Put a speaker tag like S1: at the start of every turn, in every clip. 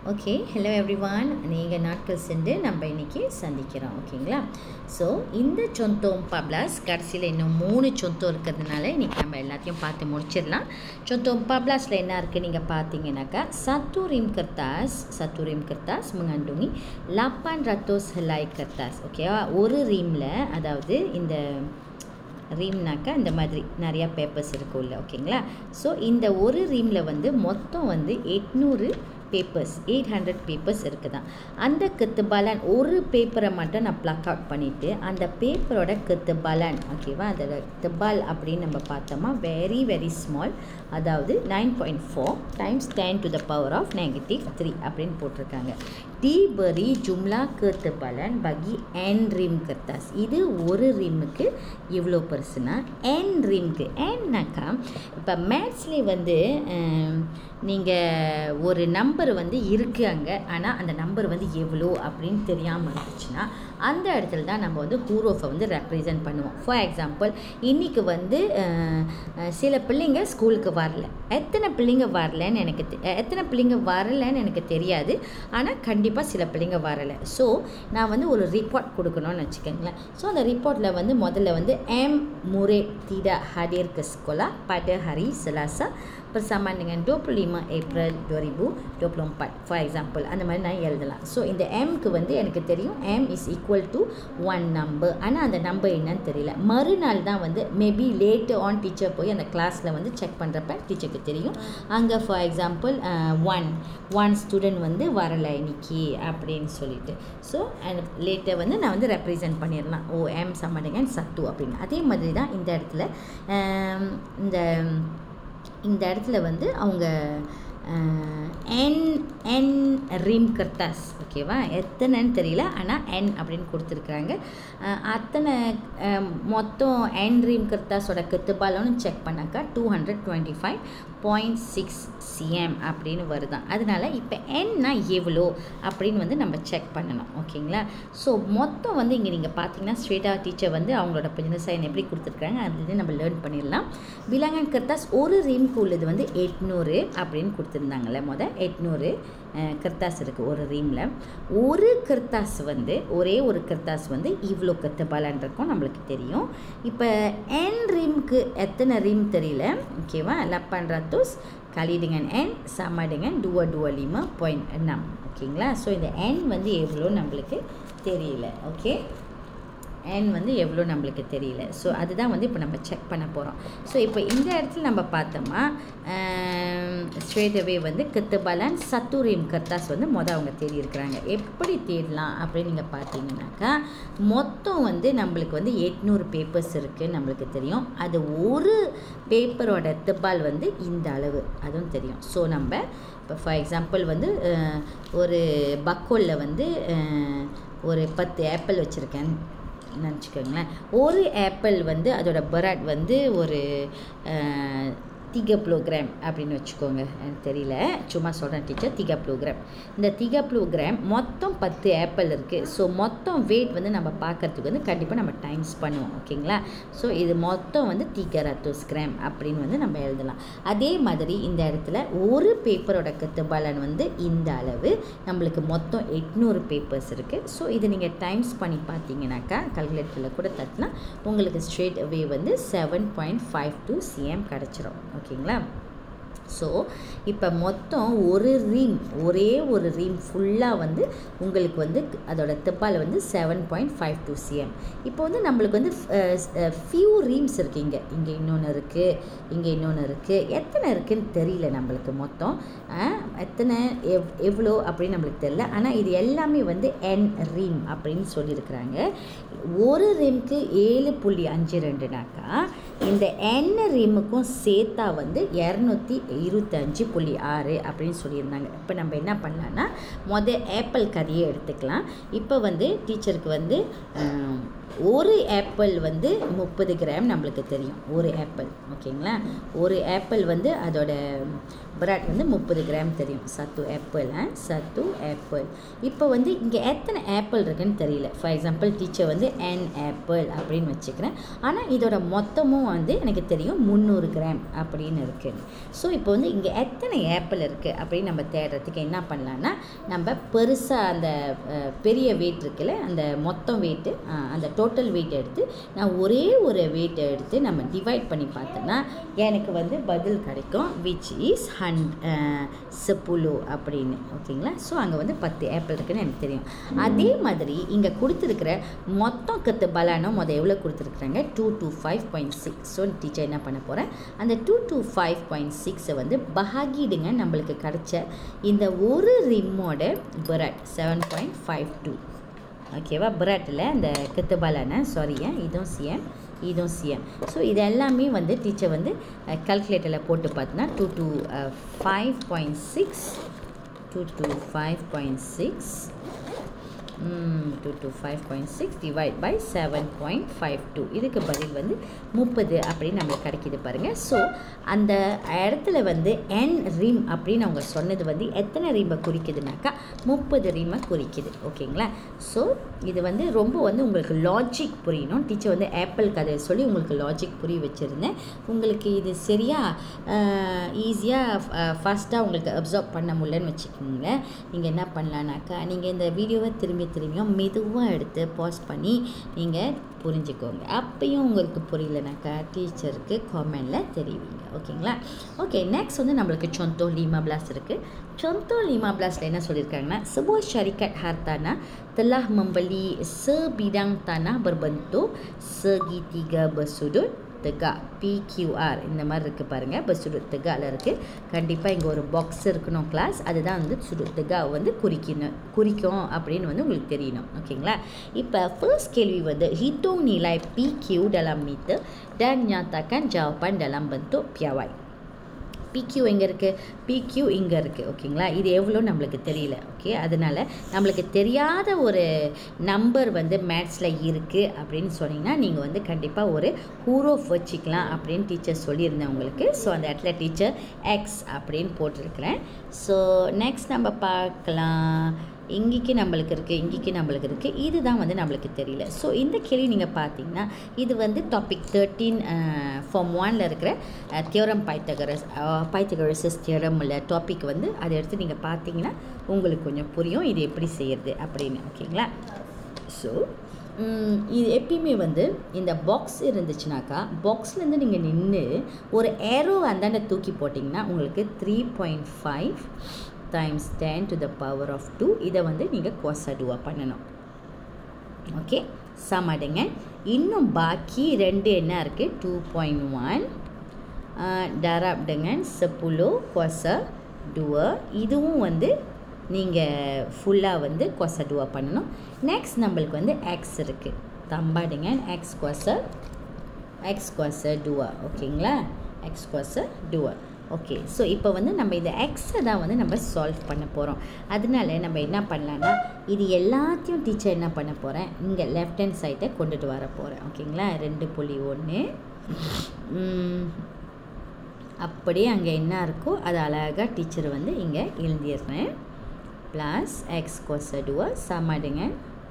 S1: okay hello everyone நீங்கள் நாட்கள் சென்று நம்ம இன்றைக்கி சந்திக்கிறோம் ஓகேங்களா ஸோ இந்த சொந்தம் பப்ளாஸ் கடைசியில் இன்னும் மூணு சொந்தம் இருக்கிறதுனால இன்றைக்கி நம்ம எல்லாத்தையும் பார்த்து முடிச்சிடலாம் சொந்தம் பப்ளாஸில் என்ன இருக்குது நீங்கள் பார்த்தீங்கன்னாக்கா satu rim kertas satu rim kertas mengandungi 800 helai kertas ஓகேவா ஒரு ரீமில் அதாவது இந்த ரீம்னாக்கா இந்த மாதிரி நிறையா பேப்பர்ஸ் இருக்கும்ல ஓகேங்களா ஸோ இந்த ஒரு ரீமில் வந்து மொத்தம் வந்து எட்நூறு பேப்பர்ஸ் எயிட் ஹண்ட்ரட் பேப்பர்ஸ் இருக்குதான் அந்த கத்துபாலான் ஒரு பேப்பரை மட்டும் நான் ப்ளக் அவுட் பண்ணிவிட்டு அந்த பேப்பரோட கத்துபாலான் ஓகேவா அதோட திபால் அப்படின்னு நம்ம பார்த்தோமா வெரி வெரி ஸ்மால் அதாவது nine point four times ten to the power of negative three அப்படின்னு போட்டிருக்காங்க diberi jumlah ketebalan bagi n rim kertas இது ஒரு ரிம்முக்கு இவ்வளோ பெருசுனா n ரிம்க்கு என்னக்கா இப்போ மேத்ஸ்லேயே வந்து நீங்கள் ஒரு நம்பர் வந்து இருக்குது அங்கே ஆனால் அந்த நம்பர் வந்து எவ்வளோ அப்படின்னு தெரியாமல் இருந்துச்சுன்னா அந்த இடத்துல தான் நம்ம வந்து ஹூரோஃபை வந்து ரெப்ரசன்ட் பண்ணுவோம் ஃபார் எக்ஸாம்பிள் இன்றைக்கி வந்து அஹ், அஹ், சில பிள்ளைங்க ஸ்கூலுக்கு வரல எத்தனை பிள்ளைங்க வரலன்னு எனக்கு தெ- எத்தனை பிள்ளைங்க வரலன்னு எனக்கு தெரியாது ஆனால் கண்டிப்பாக சில பிள்ளைங்க வரலை ஸோ நான் வந்து ஒரு ரிப்போர்ட் கொடுக்கணும்னு வச்சுக்கோங்களேன் ஸோ அந்த ரிப்போர்ட்டில் வந்து முதல்ல வந்து M Murid tidak hadir ke sekolah pada hari Selasa bersamaan dengan 25 April 2024 for example அந்த மாதிரி நான் எழுதலாம் ஸோ இந்த எம்க்கு வந்து எனக்கு தெரியும் M is equal to one number ஆனால் அந்த நம்பர் என்னன்னு தெரியல மறுநாள் தான் வந்து மேபி லேட்டு ஆன் டீச்சர் போய் அந்த கிளாஸில் வந்து செக் பண்ணுறப்ப டீச்சருக்கு தெரியும் அங்கே for example one one student வந்து வரலை இன்னைக்கு அப்படின்னு சொல்லிட்டு ஸோ லேட்டர் வந்து நான் வந்து ரெப்ரசன்ட் பண்ணிடலாம் ஓ எம் சம்மடுங்க சத்து அப்படின்னு அதே மாதிரி தான் இந்த இடத்துல ஆம், இந்த இந்த இடத்துல வந்து அவங்க என் என் ரிம் கர்த்தாஸ் ஓகேவா எத்தனைன்னு தெரியல ஆனால் என் அப்படின்னு கொடுத்துருக்குறாங்க அஹ், அத்தனை அஹ், மொத்தம் என் ரிம் கர்த்தாஸோட கத்துபாலம்னு செக் பண்ணாக்கா two hundred twenty five point six CM அப்படின்னு வருதான் அதனால இப்போ என்னா எவ்வளோ அப்படின்னு வந்து நம்ம செக் பண்ணணும் ஓகேங்களா ஸோ மொத்தம் வந்து இங்கே நீங்கள் பார்த்தீங்கன்னா ஸ்ட்ரெயிட்டாக டீச்சர் வந்து அவங்களோட பிசினஸ் சைன் எப்படி கொடுத்துருக்காங்க அதுலேருந்து நம்ம லேர்ன் பண்ணிடலாம் பிலாங்கன் கர்த்தாஸ் ஒரு ரீம்க்கு உள்ளது வந்து எட்நூறு அப்படின்னு கொடுத்துருந்தாங்கல்ல முத எட்நூறு கர்த்தாஸ் இருக்குது ஒரு ரீமில் ஒரு கர்த்தாஸ் வந்து ஒரே ஒரு கர்த்தாஸ் வந்து இவ்வளோ கத்துபாலான் இருக்கும் நம்மளுக்கு தெரியும் இப்போ என் ரீம்க்கு எத்தனை ரீம் தெரியல ஓகேவா லப்பான் ரத்தூஸ் kali dengan n sama dengan 225.6 ஓகேங்களா ஸோ இந்த n வந்து எவ்வளோ நம்மளுக்கு தெரியல ஓகே n வந்து எவ்வளோ நம்மளுக்கு தெரியல ஸோ அதுதான் வந்து இப்போ நம்ம செக் பண்ண போகிறோம் ஸோ இப்போ இந்த இடத்துல நம்ம பார்த்தோமா ஸ்ட்ரேட் அவே வந்து கத்துபாலான் சத்துரீம் கர்த்தாஸ் வந்து மொதல் அவங்க தேடி இருக்கிறாங்க எப்படி தேடலாம் அப்படின்னு நீங்கள் பார்த்தீங்கன்னாக்கா மொத்தம் வந்து நம்மளுக்கு வந்து எட்நூறு பேப்பர்ஸ் இருக்குது நம்மளுக்கு தெரியும் அது ஒரு பேப்பரோட திபால் வந்து இந்த அளவு அதுவும் தெரியும் ஸோ நம்ம இப்போ ஃபார் எக்ஸாம்பிள் வந்து அஹ், ஒரு பக்கோலில் வந்து அஹ், ஒரு பத்து ஆப்பிள் வச்சுருக்கேன் நினச்சிக்கோங்களேன் ஒரு ஆப்பிள் வந்து அதோட பராட் வந்து ஒரு திக ப்ளோகிராம் அப்படின்னு வச்சுக்கோங்க எனக்கு தெரியல சும்மா சொல்கிறேன் டீச்சர் திக ப்ளோகிராம் இந்த திக ப்ளோகிராம் மொத்தம் பத்து ஆப்பிள் இருக்குது ஸோ மொத்தம் வெயிட் வந்து நம்ம பார்க்கறதுக்கு வந்து கண்டிப்பாக நம்ம டைம்ஸ் பண்ணுவோம் ஓகேங்களா ஸோ இது மொத்தம் வந்து திக ரத்தோஸ் கிராம் அப்படின்னு வந்து நம்ம எழுதலாம் அதே மாதிரி இந்த இடத்துல ஒரு பேப்பரோட கத்துபாலன் வந்து இந்த அளவு நம்மளுக்கு மொத்தம் எட்நூறு பேப்பர்ஸ் இருக்குது ஸோ இதை நீங்கள் டைம்ஸ் பண்ணி பார்த்தீங்கன்னாக்கா கல்குலேட்டரில் கூட தட்டினா உங்களுக்கு ஸ்ட்ரெயிட் அவே வந்து seven point five two CM கிடச்சிரும் ஓகேங்களா ஸோ இப்போ மொத்தம் ஒரு ரீம் ஒரே ஒரு ரீம் ஃபுல்லாக வந்து உங்களுக்கு வந்து அதோட தெப்பால் வந்து seven point five two CM இப்போ வந்து நம்மளுக்கு வந்து ஃபியூ ரீம்ஸ் இருக்குது இங்கே இங்கே இன்னொன்று இருக்குது இங்கே இன்னொன்று இருக்குது எத்தனை இருக்குன்னு தெரியல நம்மளுக்கு மொத்தம் அஹ், எத்தனை எவ் எவ்வளோ அப்படின்னு நம்மளுக்கு தெரியல ஆனால் இது எல்லாமே வந்து என் ரீம் அப்படின்னு சொல்லியிருக்கிறாங்க ஒரு ரீம்க்கு ஏழு புள்ளி அஞ்சு ரெண்டுனாக்கா இந்த என் ரீமுக்கும் சேர்த்தா வந்து இரநூத்தி இருபத்தஞ்சு புள்ளி ஆறு அப்படின்னு சொல்லியிருந்தாங்க இப்போ நம்ம என்ன பண்ணலான்னா மொதல் ஆப்பிள் கதையை எடுத்துக்கலாம் இப்போ வந்து டீச்சருக்கு வந்து ஆம், ஒரு ஆப்பிள் வந்து முப்பது கிராம் நம்மளுக்கு தெரியும் ஒரு ஆப்பிள் ஓகேங்களா ஒரு ஆப்பிள் வந்து அதோட பிராட் வந்து முப்பது கிராம் தெரியும் சத்து ஆப்பிள் சத்து ஆப்பிள் இப்போ வந்து இங்கே எத்தனை ஆப்பிள் இருக்குன்னு தெரியல ஃபார் எக்ஸாம்பிள் டீச்சர் வந்து என் ஆப்பிள் அப்படின்னு வச்சுக்கிறேன் ஆனால் இதோட மொத்தமும் வந்து எனக்கு தெரியும் முந்நூறு கிராம் அப்படின்னு இருக்குது ஸோ இப்போ இப்போ வந்து இங்கே எத்தனை ஏப்பிள் இருக்குது அப்படின்னு நம்ம தேடுறதுக்கு என்ன பண்ணலான்னா நம்ம பெருசாக அந்த அஹ், பெரிய வெயிட் இருக்குல்ல அந்த மொத்தம் வெயிட்டு அந்த டோட்டல் வெயிட் எடுத்து நான் ஒரே ஒரு வெயிட்டை எடுத்து நம்ம டிவைட் பண்ணி பார்த்தோன்னா எனக்கு வந்து பதில் கிடைக்கும் விச் இஸ் ஹண்ட் செப்புலு அப்படின்னு ஓகேங்களா ஸோ அங்கே வந்து பத்து ஏப்பிள் இருக்குன்னு எனக்கு தெரியும் அதே மாதிரி இங்கே கொடுத்துருக்கிற மொத்தம் கத்து பலானோ மொதல் எவ்வளோ கொடுத்துருக்குறாங்க two two five point six so teacher என்ன பண்ண போகிறேன் அந்த டூ டூ ஃபைவ் பாயிண்ட் சிக்ஸை வந்து பஹாகிடுங்க நம்மளுக்கு கிடைச்ச இந்த ஒரு ரிம்மோட பரட் செவன் பாயிண்ட் ஃபைவ் டூ ஓகேவா பிரெட்டில் இந்த கித்துபாலான சாரி இதுவும் சிஎம் இதுவும் சிஎம் ஸோ இது எல்லாமே வந்து டீச்சர் வந்து கல்குலேட்டரில் போட்டு பார்த்தோன்னா two two five point six two two five point six two two five point six divide by seven point five two இதுக்கு பதில் வந்து முப்பது அப்படின்னு நம்மளுக்கு கிடைக்கிது பாருங்கள் ஸோ அந்த இடத்துல வந்து என் ரிம் அப்படின்னு அவங்க சொன்னது வந்து எத்தனை ரீமை குறிக்குதுனாக்கா முப்பது ரீமை குறிக்குது ஓகேங்களா ஸோ இது வந்து ரொம்ப வந்து உங்களுக்கு லாஜிக் புரியணும் டீச்சர் வந்து ஆப்பிள் கதை சொல்லி உங்களுக்கு லாஜிக் புரிய வச்சுருந்தேன் உங்களுக்கு இது சரியாக ஈஸியாக ஃபாஸ்ட்டாக உங்களுக்கு அப்சர்வ் பண்ண முடியலன்னு வச்சுக்கோங்க நீங்கள் என்ன பண்ணலான்னாக்கா நீங்கள் இந்த வீடியோவை திரும்பி திரும்பியும் மெதுவாக எடுத்து பாஸ் பண்ணி நீங்கள் புரிஞ்சுக்கோங்க அப்பயும் உங்களுக்கு புரியலனாக்கா டீச்சருக்கு காமெண்டில் தெரிவிங்க ஓகேங்களா ஓகே நெக்ஸ்ட் வந்து நம்மளுக்கு சொந்தோ லீமா பிளாஸ் இருக்குது contoh 15 என்ன சொல்லியிருக்காங்கன்னா sebuah syarikat hartanah telah membeli sebidang tanah berbentuk segitiga bersudut tegak PQR இந்த மாதிரி இருக்குது பாருங்கள் பெர்சுடுட் தெகாவில் இருக்குது கண்டிப்பாக இங்கே ஒரு பாக்ஸ் இருக்கணும் கிளாஸ் அதுதான் வந்து சுடுட் தெகா வந்து குறிக்கணும் குறிக்கும் அப்படின்னு வந்து உங்களுக்கு தெரியணும் ஓகேங்களா இப்போ ஃபர்ஸ்ட் கேள்வி வந்து hitung nilai PQ dalam meter dan nyatakan jawapan dalam bentuk piawai பிக்யூ எங்கே இருக்குது பிக்யூ இங்கே இருக்குது ஓகேங்களா இது எவ்வளோ நம்மளுக்கு தெரியல ஓகே அதனால் நம்மளுக்கு தெரியாத ஒரு நம்பர் வந்து மேத்ஸில் இருக்குது அப்படின்னு சொன்னீங்கன்னா நீங்கள் வந்து கண்டிப்பாக ஒரு ஹூரோஃப் வச்சுக்கலாம் அப்படின்னு டீச்சர் சொல்லியிருந்தேன் உங்களுக்கு ஸோ அந்த இடத்துல டீச்சர் எக்ஸ் அப்படின்னு போட்டிருக்கிறேன் ஸோ நெக்ஸ்ட் நம்ம பார்க்கலாம் இங்கேக்கு நம்மளுக்கு இருக்குது இங்கேக்கு நம்மளுக்கு இருக்குது இதுதான் வந்து நம்மளுக்கு தெரியல ஸோ இந்த கேள்வி நீங்கள் பார்த்தீங்கன்னா இது வந்து டாபிக் தேர்ட்டீன் ஃபார்ம் ஒனில் இருக்கிற தியோரம் பைத்தகரஸ் பைத்தகரசஸ் தியோரமில் டாபிக் வந்து அதை எடுத்து நீங்கள் பார்த்தீங்கன்னா உங்களுக்கு கொஞ்சம் புரியும் இது எப்படி செய்யறது அப்படின்னு ஓகேங்களா ஸோ இது எப்பயுமே வந்து இந்த பாக்ஸ் இருந்துச்சுனாக்கா பாக்ஸ்லேருந்து நீங்கள் நின்று ஒரு ஏரோ அந்தாண்ட தூக்கி போட்டிங்கன்னா உங்களுக்கு three point five times ten to the power of two இதை வந்து நீங்கள் கொசடுவாக பண்ணணும் ஓகே சமாடுங்க இன்னும் பாக்கி ரெண்டு என்ன இருக்குது two point one darab dengan 10 kuasa 2 இதுவும் வந்து நீங்கள் ஃபுல்லாக வந்து குவாசா டூவா பண்ணணும் நெக்ஸ்ட் நம்மளுக்கு வந்து எக்ஸ் இருக்குது தம்பாடுங்க எக்ஸ் குவாசா எக்ஸ் குவாசா டூவா ஓகேங்களா எக்ஸ் குவாசா டூவா ஓகே ஸோ இப்போ வந்து நம்ம இந்த எக்ஸை தான் வந்து நம்ம சால்வ் பண்ண போகிறோம் அதனால நம்ம என்ன பண்ணலான்னா இது எல்லாத்தையும் டீச்சர் என்ன பண்ண போகிறேன் இங்கே லெஃப்ட் ஹேண்ட் சைட்டை கொண்டுட்டு வர போகிறேன் ஓகேங்களா ரெண்டு புள்ளி ஒன்று அப்படியே அங்கே என்ன இருக்கோ அது அழகாக டீச்சர் வந்து இங்கே எழுதிடுறேன் ப்ளஸ் எக்ஸ் கொசடுவா sama dengan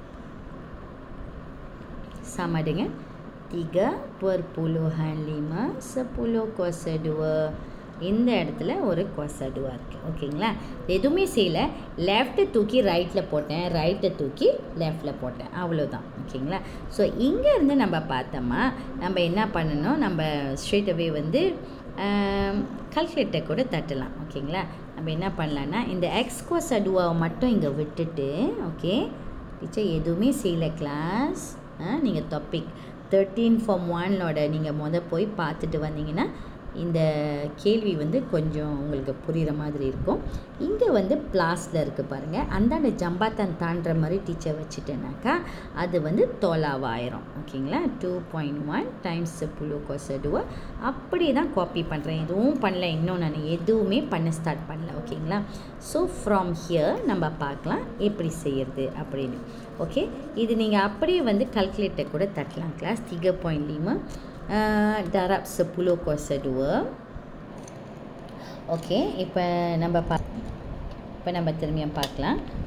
S1: sama dengan 3 perpuluhan 5 10 kuasa 2 இந்த இடத்துல ஒரு கொசா டூவா இருக்குது ஓகேங்களா எதுவுமே செய்யலை லெஃப்ட்டை தூக்கி ரைட்டில் போட்டேன் ரைட்டை தூக்கி லெஃப்டில் போட்டேன் அவ்வளோதான் ஓகேங்களா ஸோ இங்கேருந்து நம்ம பார்த்தோமா நம்ம என்ன பண்ணணும் நம்ம ஸ்ட்ரெயிட் அவே வந்து கல்குலேட்டை கூட தட்டலாம் ஓகேங்களா நம்ம என்ன பண்ணலான்னா இந்த எக்ஸ்கோஸ் அடுவாவை மட்டும் இங்கே விட்டுட்டு ஓகே டீச்சர் எதுவுமே செய்யலை கிளாஸ் நீங்கள் டாபிக் தேர்ட்டீன் ஃபார்ம் ஒன்னோட நீங்கள் மொதல் போய் பார்த்துட்டு வந்தீங்கன்னா இந்த கேள்வி வந்து கொஞ்சம் உங்களுக்கு புரிகிற மாதிரி இருக்கும் இங்கே வந்து பிளாஸில் இருக்குது பாருங்கள் அந்தாண்ட ஜம்பாத்தான் தாண்டுற மாதிரி டீச்சர் வச்சுட்டேனாக்கா அது வந்து தோலாவாயிரும் ஓகேங்களா டூ பாயிண்ட் ஒன் டைம்ஸ் புழு கொசடுவை அப்படியே தான் காப்பி பண்ணுறேன் எதுவும் பண்ணல இன்னும் நான் எதுவுமே பண்ண ஸ்டார்ட் பண்ணல ஓகேங்களா ஸோ ஃப்ரம் ஹியர் நம்ம பார்க்கலாம் எப்படி செய்யறது அப்படின்னு ஓகே இது நீங்கள் அப்படியே வந்து கல்குலேட்டர் கூட தட்டலாம் கிளாஸ் திக பாயிண்ட் லீமா darab 10 kuasa 2 ஓகே இப்போ நம்ம பா இப்போ நம்ம திரும்பியும் பார்க்கலாம்